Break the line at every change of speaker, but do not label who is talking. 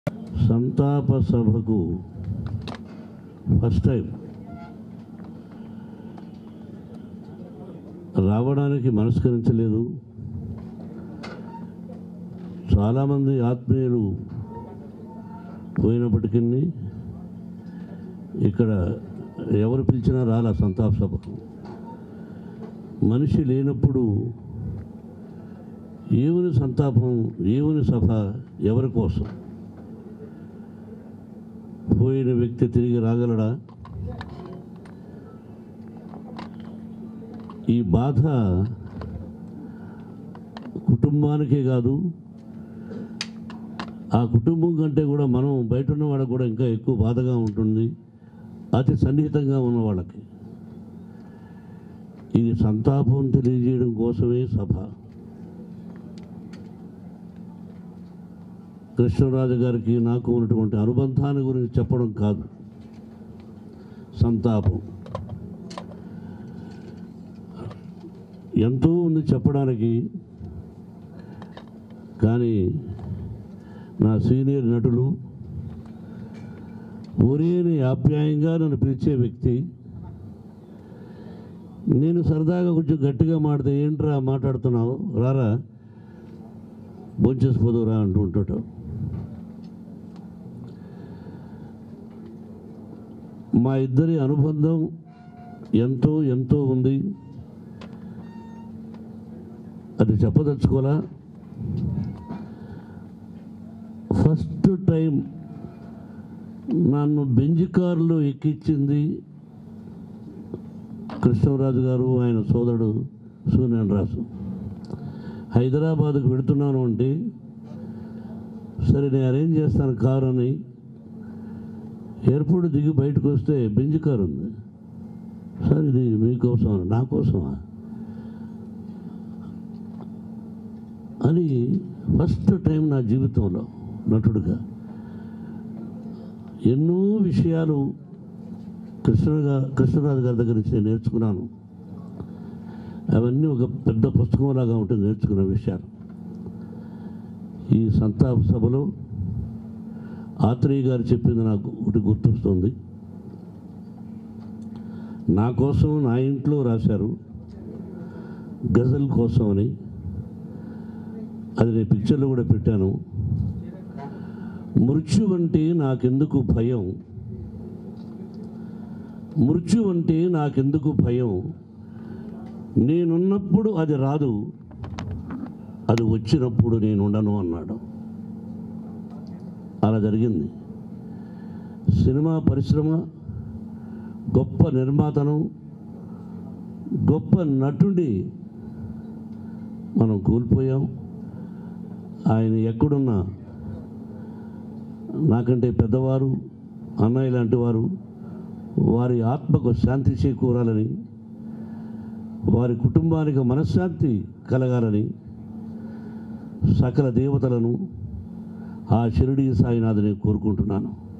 సంతాప సభకు first time రావడానికి మనస్కరించలేదు చాలామంది ఆత్మీయులు పోయినప్పటికీ ఇక్కడ ఎవరు పిలిచినా రాలా సంతాప సభకు మనిషి లేనప్పుడు ఏముని సంతాపం ఏముని సభ ఎవరి కోసం పోయిన వ్యక్తి తిరిగి రాగలడా ఈ బాధ కుటుంబానికే కాదు ఆ కుటుంబం కంటే కూడా మనం బయట ఉన్న వాళ్ళకి కూడా ఇంకా ఎక్కువ బాధగా ఉంటుంది అతి సన్నిహితంగా ఉన్న వాళ్ళకి ఇది సంతాపం తెలియజేయడం కోసమే సభ కృష్ణరాజు గారికి నాకు ఉన్నటువంటి అనుబంధాన్ని గురించి చెప్పడం కాదు సంతాపం ఎంతో ఉంది చెప్పడానికి కానీ నా సీనియర్ నటులు ఒరేని ఆప్యాయంగా నన్ను పిలిచే వ్యక్తి నేను సరదాగా కొంచెం గట్టిగా మాడితే ఏంట్రా మాట్లాడుతున్నావు రారా భోంచేసిపోదురా అంటూ ఉంటాడు మా ఇద్దరి అనుబంధం ఎంతో ఎంతో ఉంది అది చెప్పదలుచుకోవాలా ఫస్ట్ టైం నన్ను బెంజ్ కారులో ఎక్కించింది కృష్ణరాజు గారు ఆయన సోదరుడు సూర్యన్ రాజు హైదరాబాద్కు వెళుతున్నాను అంటే సరే నేను అరేంజ్ చేస్తాను కారు అని ఎయిర్పోర్ట్ దిగి బయటకు వస్తే బెంజ్ కారు ఉంది సార్ ఇది మీకోసం నా కోసమా అని ఫస్ట్ టైం నా జీవితంలో నటుడుగా ఎన్నో విషయాలు కృష్ణగా కృష్ణరాజు గారి దగ్గర నుంచి నేను నేర్చుకున్నాను అవన్నీ ఒక పెద్ద పుస్తకంలాగా ఉంటుంది నేర్చుకున్న విషయాలు ఈ సంతాప సభలో ఆత్రేయ గారు చెప్పింది నాకు ఒకటి గుర్తొస్తుంది నా కోసం నా ఇంట్లో రాశారు గజల్ కోసం అని అది నేను పిక్చర్లో కూడా పెట్టాను మృత్యు అంటే నాకెందుకు భయం మృత్యు అంటే నాకెందుకు భయం నేనున్నప్పుడు అది రాదు అది వచ్చినప్పుడు నేను ఉండను అన్నాడు అలా జరిగింది సినిమా పరిశ్రమ గొప్ప నిర్మాతను గొప్ప నటుడి మనం కోల్పోయాం ఆయన ఎక్కడున్నా నాకంటే పెద్దవారు అన్నయ్య లాంటి వారు వారి ఆత్మకు శాంతి చేకూరాలని వారి కుటుంబానికి మనశ్శాంతి కలగాలని సకల దేవతలను ఆ షిరిడి సాయినాథుని కోరుకుంటున్నాను